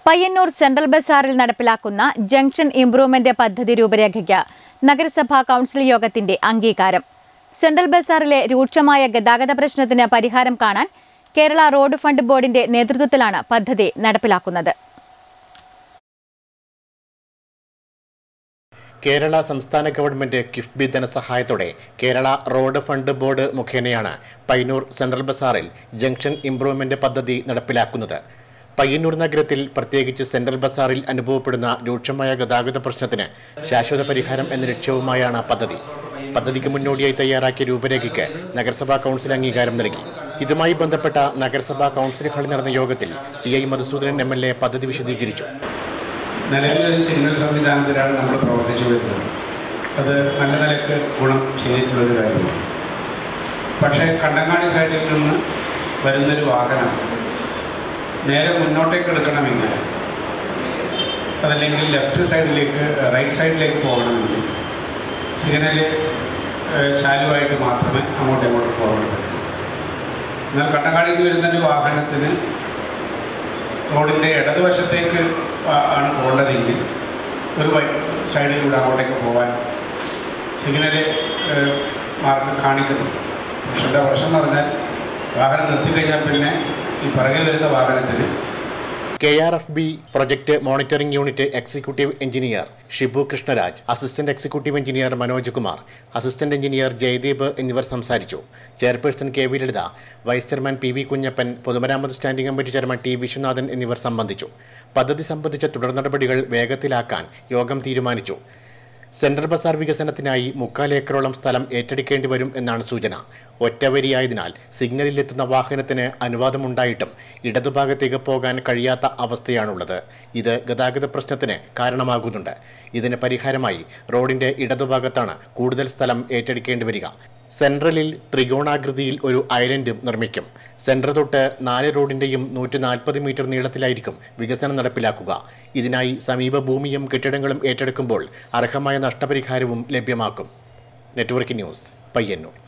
Payyanur central ബസാറിൽ നടപ്പിലാക്കുന്ന junction improvement പദ്ധതി രൂപരേഖയ്ക്ക് നഗരസഭാ കൗൺസിൽ യോഗത്തിന്റെ അംഗീകാരം സെൻട്രൽ ബസാറിലെ രൂക്ഷമായ ഗതാഗത പ്രശ്നത്തിന് പരിഹാരം കാണാൻ കേരള റോഡ് ഫണ്ട് ബോർഡിന്റെ നേതൃത്വത്തിലാണ് പദ്ധതി നടപ്പിലാക്കുന്നത് കേരള സംസ്ഥാന ഗവൺമെന്റ് കിഫ്ബി ധനസഹായത്തോടെ കേരള റോഡ് ഫണ്ട് ബോർഡ് മുഖേനയാണ് പയ്യന്നൂർ സെൻട്രൽ ബസാറിൽ ജംഗ്ഷൻ ഇംപ്രൂവ്മെന്റ് പദ്ധതി നടപ്പിലാക്കുന്നത് പയ്യന്നൂർ നഗരത്തിൽ പ്രത്യേകിച്ച് സെൻട്രൽ ബസാറിൽ അനുഭവപ്പെടുന്ന രൂക്ഷമായ ഗതാഗത പ്രശ്നത്തിന് ശാശ്വത പരിഹാരം എന്ന ലക്ഷ്യവുമായാണ് പദ്ധതി പദ്ധതിക്ക് മുന്നോടിയായി തയ്യാറാക്കിയ രൂപരേഖയ്ക്ക് നഗരസഭാ കൗൺസിൽ അംഗീകാരം നൽകി ഇതുമായി ബന്ധപ്പെട്ട നഗരസഭാ കൗൺസിൽ ഹാളിൽ നടന്ന യോഗത്തിൽ T I Madhusoodanan M L A പദ്ധതി വിശദീകരിച്ചു നിലവിലൊരു സിഗ്നൽ സംവിധാനത്തിലാണ് നമ്മൾ പ്രവർത്തിച്ചു വരുന്നത് അത് നല്ല നിലക്ക് ഗുണം ചെയ്തിട്ടുള്ളൊരു കാര്യമാണ് പക്ഷേ കണ്ടങ്ങാടി സൈഡിൽ നിന്ന് വരുന്നൊരു വാഹനം നേരെ മുന്നോട്ടേക്ക് എടുക്കണമെങ്കിൽ അതല്ലെങ്കിൽ ലെഫ്റ്റ് സൈഡിലേക്ക് റൈറ്റ് സൈഡിലേക്ക് പോകണമെങ്കിൽ സിഗ്നൽ ചാലുവായിട്ട് മാത്രമേ അങ്ങോട്ടും ഇങ്ങോട്ടും പോകാൻ പറ്റൂ എന്നാൽ കണ്ടങ്ങാടിയിൽ നിന്ന് വരുന്നൊരു വാഹനത്തിന് റോഡിൻ്റെ ഇടതുവശത്തേക്ക് ആ- ആണ് പോകേണ്ടതെങ്കിൽ ഒരു വൈ സൈഡിലൂടെ അങ്ങോട്ടേക്ക് പോകാൻ സിഗ്നൽ മാർഗം കാണിക്കുന്നു പക്ഷെ എന്താ പ്രശ്നം എന്ന് പറഞ്ഞാൽ വാഹനം നിർത്തിക്കഴിഞ്ഞാൽ പിന്നെ ഈ പിറകെ വരുന്ന വാഹനത്തിന് K R F B project monitoring unit executive engineer Shibu Krishnaraj assistant executive engineer Manoj Kumar assistant engineer Jayadeep എന്നിവർ സംസാരിച്ചു chairperson K V Lalitha vice chairman P V Kunhappan പൊതുമരാമത്ത് standing committee chairman T Viswanathan എന്നിവർ സംബന്ധിച്ചു പദ്ധതി സംബന്ധിച്ച തുടർ നടപടികൾ വേഗത്തിലാക്കാൻ യോഗം തീരുമാനിച്ചു സെൻട്രൽ ബസാർ വികസനത്തിനായി മുക്കാൽ ഏക്കറോളം സ്ഥലം ഏറ്റെടുക്കേണ്ടി വരും എന്നാണ് സൂചന ഒറ്റവരിയായതിനാൽ സിഗ്നലിലെത്തുന്ന വാഹനത്തിന് അനുവാദമുണ്ടായിട്ടും ഇടതുഭാഗത്തേക്ക് പോകാൻ കഴിയാത്ത അവസ്ഥയാണുള്ളത് ഇത് ഗതാഗത പ്രശ്നത്തിന് കാരണമാകുന്നുണ്ട് ഇതിന് പരിഹാരമായി റോഡിന്റെ ഇടതുഭാഗത്താണ് കൂടുതൽ സ്ഥലം ഏറ്റെടുക്കേണ്ടി വരിക സെൻട്രലിൽ ത്രികോണാകൃതിയിൽ ഒരു ഐലൻഡും നിർമ്മിക്കും സെൻട്രൽ തൊട്ട് നാല് റോഡിന്റെയും നൂറ്റി നാൽപ്പത് മീറ്റർ നീളത്തിലായിരിക്കും വികസനം നടപ്പിലാക്കുക ഇതിനായി സമീപ ഭൂമിയും കെട്ടിടങ്ങളും ഏറ്റെടുക്കുമ്പോൾ അർഹമായ നഷ്ടപരിഹാരവും ലഭ്യമാക്കും നെറ്റ്വർക്ക് ന്യൂസ് പയ്യന്നൂർ